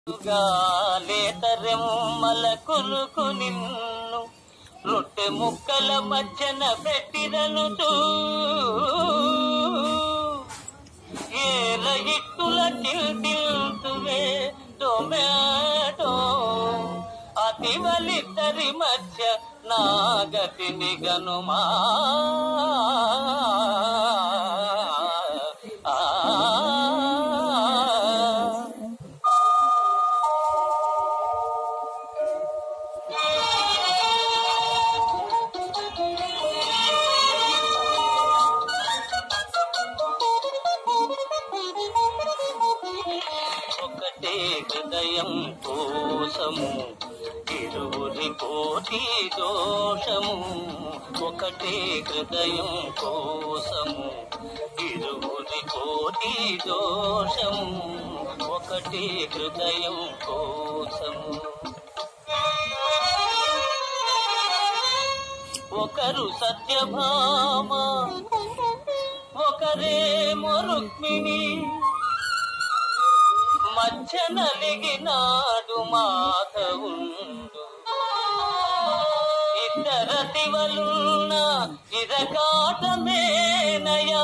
లేతరెమ్మల కులుకు నిన్ను రొట్టె ముక్కల మధ్యన పెట్టిరను ఏల ఇట్టుల చిల్తిల్తువే టొమాటో అతివలిద్దరి మధ్య నాగతిని గనుమా ఆ ఒకటే హృదయం కోసము ఇరువురి కోటి దోషము ఒకటే హృదయం కోసము ఇరువురి కోటి దోషము ఒకటే హృదయం కోసము ఒకరు సత్యభామ ఒకరేమో రుక్మిణి మధ్య నలిగినాడు మాధవుండు ఇద్దర శివలున్న ఇరకాటమేనయా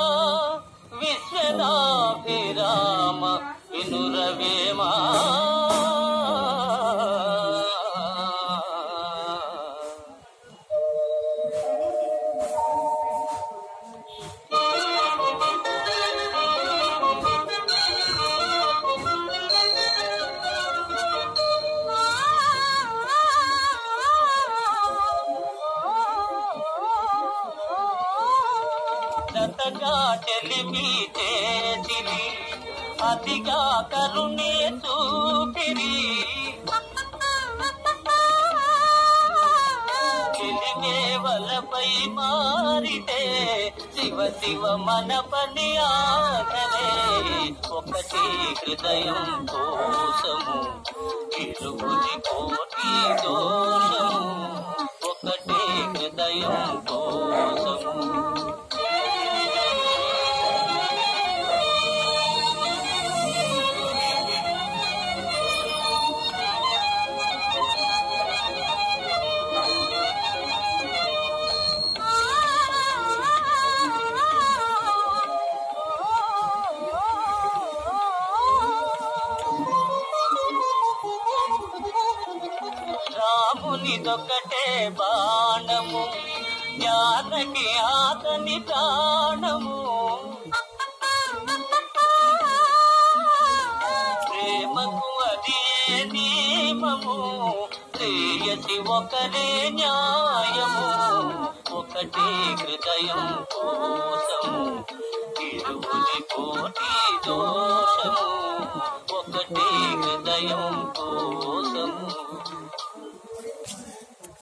విశ్వనాభిరామ వినురవేమా జతగా చెలిమి చేసిరి అతిగా కరుణే చూపిరి చెలిమే వలపై మారితే శివ శివ మన పని ఆదరే ఒకటి హృదయం కోసము ఇరుగురి కోటి దోషము ఒకటి హృదయం కోసము రామునిదొకటే బాణము జానకి ఆతని ప్రాణము ప్రేమకు అదే నియమము ప్రేయసి ఒకరే న్యాయము ఒకటే హృదయం కోసము ఇరువురి కోటి దోషము ఒకటే హృదయం కోసం